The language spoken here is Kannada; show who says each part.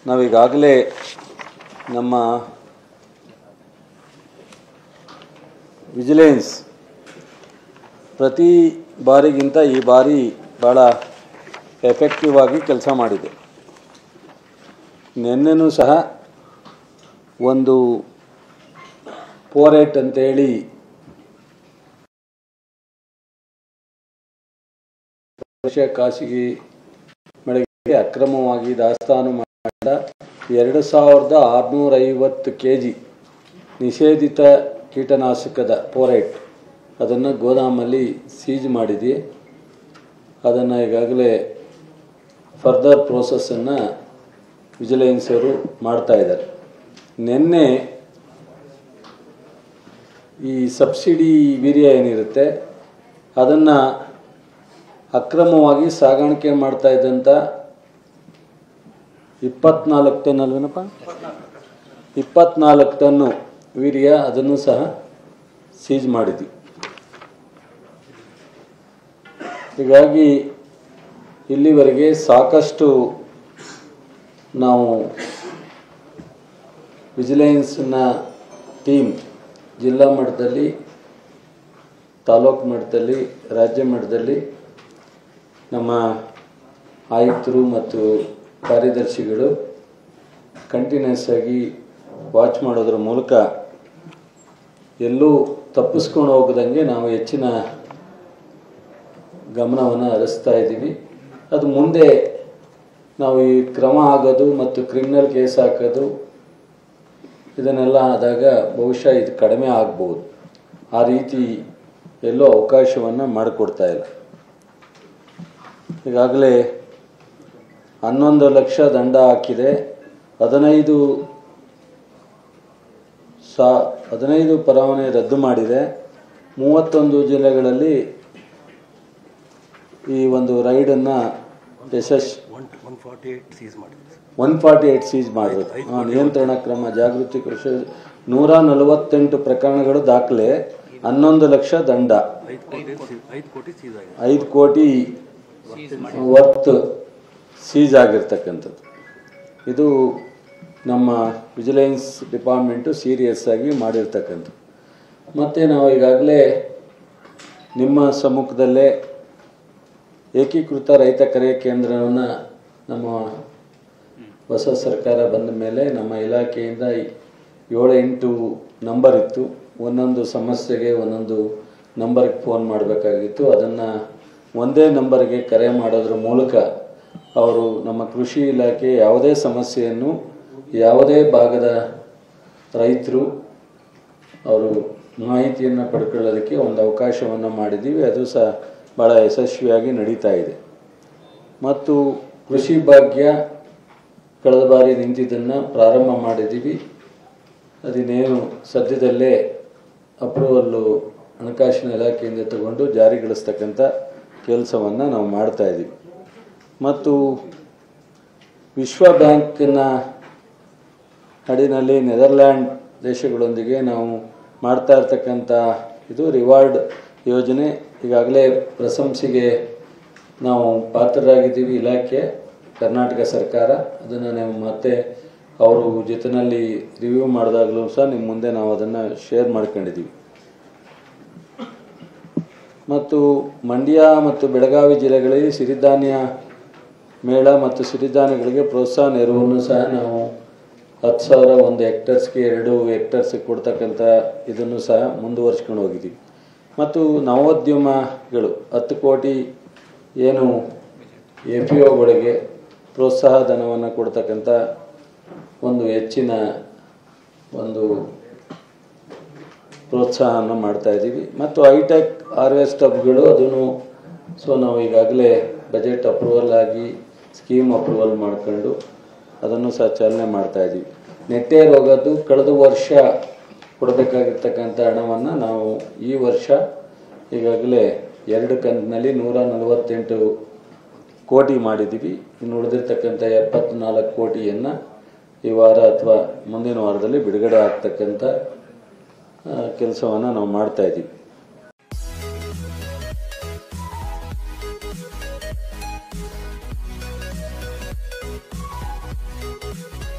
Speaker 1: ನಾವೀಗಾಗಲೇ ನಮ್ಮ ವಿಜಿಲೆನ್ಸ್ ಪ್ರತಿ ಬಾರಿಗಿಂತ ಈ ಬಾರಿ ಭಾಳ ಎಫೆಕ್ಟಿವ್ ಆಗಿ ಕೆಲಸ ಮಾಡಿದೆ ನಿನ್ನೆನೂ ಸಹ ಒಂದು ಪೋರೇಟ್ ಅಂತೇಳಿ ವರ್ಷ ಖಾಸಗಿ ಮಳಿಗೆಗೆ ಅಕ್ರಮವಾಗಿ ದಾಸ್ತಾನು ಮಾಡಿದ ಎರಡು ಸಾವಿರದ ಆರುನೂರ ಐವತ್ತು ಕೆ ಜಿ ನಿಷೇಧಿತ ಕೀಟನಾಶಕದ ಪೋರೇಟ್ ಅದನ್ನು ಗೋದಾಮಲ್ಲಿ ಸೀಜ್ ಮಾಡಿದ್ವಿ ಅದನ್ನು ಈಗಾಗಲೇ ಫರ್ದರ್ ಪ್ರೋಸೆಸ್ಸನ್ನು ವಿಜಿಲೆನ್ಸ್ ಅವರು ಮಾಡ್ತಾ ಇದ್ದಾರೆ ನಿನ್ನೆ ಈ ಸಬ್ಸಿಡಿ ವೀರ್ಯ ಏನಿರುತ್ತೆ ಅದನ್ನು ಅಕ್ರಮವಾಗಿ ಸಾಗಾಣಿಕೆ ಮಾಡ್ತಾ ಇದ್ದಂಥ ಇಪ್ಪತ್ನಾಲ್ಕು ಟನ್ ಅಲ್ವೇನಪ್ಪ ಇಪ್ಪತ್ನಾಲ್ಕು ಟನ್ನು ವೀರ್ಯ ಅದನ್ನು ಸಹ ಸೀಜ್ ಮಾಡಿದ್ವಿ ಹೀಗಾಗಿ ಇಲ್ಲಿವರೆಗೆ ಸಾಕಷ್ಟು ನಾವು ವಿಜಿಲೆನ್ಸ್ನ ಟೀಮ್ ಜಿಲ್ಲಾ ಮಟ್ಟದಲ್ಲಿ ತಾಲೂಕು ಮಟ್ಟದಲ್ಲಿ ರಾಜ್ಯ ಮಟ್ಟದಲ್ಲಿ ನಮ್ಮ ಆಯುಕ್ತರು ಮತ್ತು ಕಾರ್ಯದರ್ಶಿಗಳು ಕಂಟಿನ್ಯೂಸ್ ಆಗಿ ವಾಚ್ ಮಾಡೋದ್ರ ಮೂಲಕ ಎಲ್ಲೂ ತಪ್ಪಿಸ್ಕೊಂಡು ಹೋಗದಂಗೆ ನಾವು ಹೆಚ್ಚಿನ ಗಮನವನ್ನು ಹರಿಸ್ತಾ ಇದ್ದೀವಿ ಅದು ಮುಂದೆ ನಾವು ಈ ಕ್ರಮ ಆಗೋದು ಮತ್ತು ಕ್ರಿಮಿನಲ್ ಕೇಸ್ ಹಾಕೋದು ಇದನ್ನೆಲ್ಲ ಆದಾಗ ಬಹುಶಃ ಇದು ಕಡಿಮೆ ಆಗ್ಬೋದು ಆ ರೀತಿ ಎಲ್ಲೋ ಅವಕಾಶವನ್ನು ಮಾಡಿಕೊಡ್ತಾ ಇಲ್ಲ ಈಗಾಗಲೇ ಹನ್ನೊಂದು ಲಕ್ಷ ದಂಡ ಹಾಕಿದೆ ಹದಿನೈದು ಸಾ ಹದಿನೈದು ಪರವಾನೆ ರದ್ದು ಮಾಡಿದೆ ಮೂವತ್ತೊಂದು ಜಿಲ್ಲೆಗಳಲ್ಲಿ ಈ ಒಂದು ರೈಡನ್ನು ಯಶಸ್
Speaker 2: one one forty eight seize ಮಾಡಿದ್ವಿ
Speaker 1: ಒನ್ ಫಾರ್ಟಿ ಏಟ್ ಸೀಸ್ ಮಾಡಿದ್ರು ಆ, ನಿಯಂತ್ರಣ ಕ್ರಮ ಜಾಗೃತಿ ಕೃಷಿ ನೂರ ನಲವತ್ತೆಂಟು ಪ್ರಕರಣಗಳು ದಾಖಲೆ ಹನ್ನೊಂದು ಲಕ್ಷ ದಂಡ
Speaker 2: ಐದು ಕೋಟಿ ಸೀ- ಐದು ಕೋಟಿ ಸೀಸ್ ಆಗಿದೆ
Speaker 1: ಐದು ಕೋಟಿ ವರ್ತ್ ಸೀಸ್ ಆಗಿರ್ತಕ್ಕಂಥದ್ದು ಇದು ನಮ್ಮ ವಿಜಿಲೆನ್ಸ್ ಡಿಪಾರ್ಟ್ಮೆಂಟು ಸೀರಿಯಸ್ ಆಗಿ ಮಾಡಿರ್ತಕ್ಕಂಥದ್ದು ಮತ್ತು ನಾವು ಈಗಾಗಲೇ ನಿಮ್ಮ ಸಮ್ಮುಖದಲ್ಲೇ ಏಕೀಕೃತ ರೈತ ಕರೆ ಕೇಂದ್ರವನ್ನು ನಮ್ಮ ಹೊಸ ಸರ್ಕಾರ ಬಂದ ಮೇಲೆ ನಮ್ಮ ಇಲಾಖೆಯಿಂದ ಏಳು ಎಂಟು ನಂಬರ್ ಇತ್ತು ಒಂದೊಂದು ಸಮಸ್ಯೆಗೆ ಒಂದೊಂದು ನಂಬರ್ಗೆ ಫೋನ್ ಮಾಡಬೇಕಾಗಿತ್ತು ಅದನ್ನು ಒಂದೇ ನಂಬರ್ಗೆ ಕರೆ ಮಾಡೋದ್ರ ಮೂಲಕ ಅವರು ನಮ್ಮ ಕೃಷಿ ಇಲಾಖೆ ಯಾವುದೇ ಸಮಸ್ಯೆಯನ್ನು ಯಾವುದೇ ಭಾಗದ ರೈತರು ಅವರು ಮಾಹಿತಿಯನ್ನು ಪಡ್ಕೊಳ್ಳೋದಕ್ಕೆ ಒಂದು ಅವಕಾಶವನ್ನು ಮಾಡಿದ್ದೀವಿ ಅದು ಸಹ ಭಾಳ ಯಶಸ್ವಿಯಾಗಿ ನಡೀತಾ ಇದೆ ಮತ್ತು ಕೃಷಿ ಭಾಗ್ಯ ಕಳೆದ ಬಾರಿ ನಿಂತಿದ್ದನ್ನು ಪ್ರಾರಂಭ ಮಾಡಿದ್ದೀವಿ ಅದಿನ್ನೇನು ಸದ್ಯದಲ್ಲೇ ಅಪ್ರೂವಲ್ಲು ಹಣಕಾಸಿನ ಇಲಾಖೆಯಿಂದ ತಗೊಂಡು ಜಾರಿಗೊಳಿಸ್ತಕ್ಕಂಥ ಕೆಲಸವನ್ನು ನಾವು ಮಾಡ್ತಾ ಇದ್ದೀವಿ ಮತ್ತು ವಿಶ್ವ ಬ್ಯಾಂಕ್ನ ಅಡಿನಲ್ಲಿ ನೆದರ್ಲ್ಯಾಂಡ್ ದೇಶಗಳೊಂದಿಗೆ ನಾವು ಮಾಡ್ತಾ ಇರ್ತಕ್ಕಂಥ ಇದು ರಿವಾರ್ಡ್ ಯೋಜನೆ ಈಗಾಗಲೇ ಪ್ರಶಂಸೆಗೆ ನಾವು ಪಾತ್ರರಾಗಿದ್ದೀವಿ ಇಲಾಖೆ ಕರ್ನಾಟಕ ಸರ್ಕಾರ ಅದನ್ನು ನಾವು ಮತ್ತೆ ಅವರು ಜೊತೆಯಲ್ಲಿ ರಿವ್ಯೂ ಮಾಡಿದಾಗಲೂ ಸಹ ನಿಮ್ಮ ಮುಂದೆ ನಾವು ಅದನ್ನು ಶೇರ್ ಮಾಡ್ಕೊಂಡಿದ್ದೀವಿ ಮತ್ತು ಮಂಡ್ಯ ಮತ್ತು ಬೆಳಗಾವಿ ಜಿಲ್ಲೆಗಳಲ್ಲಿ ಸಿರಿಧಾನ್ಯ ಮೇಳ ಮತ್ತು ಸಿರಿಧಾನ್ಯಗಳಿಗೆ ಪ್ರೋತ್ಸಾಹ ನೆರವನ್ನು ಸಹ ನಾವು ಹತ್ತು ಸಾವಿರ ಒಂದು ಹೆಕ್ಟರ್ಸ್ಗೆ ಎರಡು ಹೆಕ್ಟರ್ಸ್ಗೆ ಕೊಡ್ತಕ್ಕಂಥ ಇದನ್ನು ಸಹ ಮುಂದುವರ್ಸ್ಕೊಂಡು ಹೋಗಿದ್ದೀವಿ ಮತ್ತು ನವೋದ್ಯಮಗಳು ಹತ್ತು ಕೋಟಿ ಏನು ಎ ಪಿ ಒಗಳಿಗೆ ಪ್ರೋತ್ಸಾಹ ಧನವನ್ನು ಕೊಡ್ತಕ್ಕಂಥ ಒಂದು ಹೆಚ್ಚಿನ ಒಂದು ಪ್ರೋತ್ಸಾಹವನ್ನು ಮಾಡ್ತಾ ಇದ್ದೀವಿ ಮತ್ತು ಹೈಟೆಕ್ ಹಾರ್ವೆಸ್ಟ್ ಹಬ್ಗಳು ಅದನ್ನು ಸೊ ನಾವು ಈಗಾಗಲೇ ಬಜೆಟ್ ಅಪ್ರೂವಲ್ ಆಗಿ ಸ್ಕೀಮ್ ಅಪ್ರೂವಲ್ ಮಾಡ್ಕೊಂಡು ಅದನ್ನು ಸಹ ಚಾಲನೆ ಮಾಡ್ತಾ ಇದ್ದೀವಿ ನೆಟ್ಟೆ ರೋಗದ್ದು ಕಳೆದ ವರ್ಷ ಕೊಡಬೇಕಾಗಿರ್ತಕ್ಕಂಥ ಹಣವನ್ನು ನಾವು ಈ ವರ್ಷ ಈಗಾಗಲೇ ಎರಡು ಕಂತಿನಲ್ಲಿ ನೂರ ನಲವತ್ತೆಂಟು ಕೋಟಿ ಮಾಡಿದ್ದೀವಿ ಇನ್ನು ಉಳಿದಿರ್ತಕ್ಕಂಥ ಎಪ್ಪತ್ನಾಲ್ಕು ಕೋಟಿಯನ್ನು ಈ ವಾರ ಅಥವಾ ಮುಂದಿನ ವಾರದಲ್ಲಿ ಬಿಡುಗಡೆ ಆಗ್ತಕ್ಕಂಥ ಕೆಲಸವನ್ನು ನಾವು ಮಾಡ್ತಾ ಇದ್ದೀವಿ
Speaker 3: Thank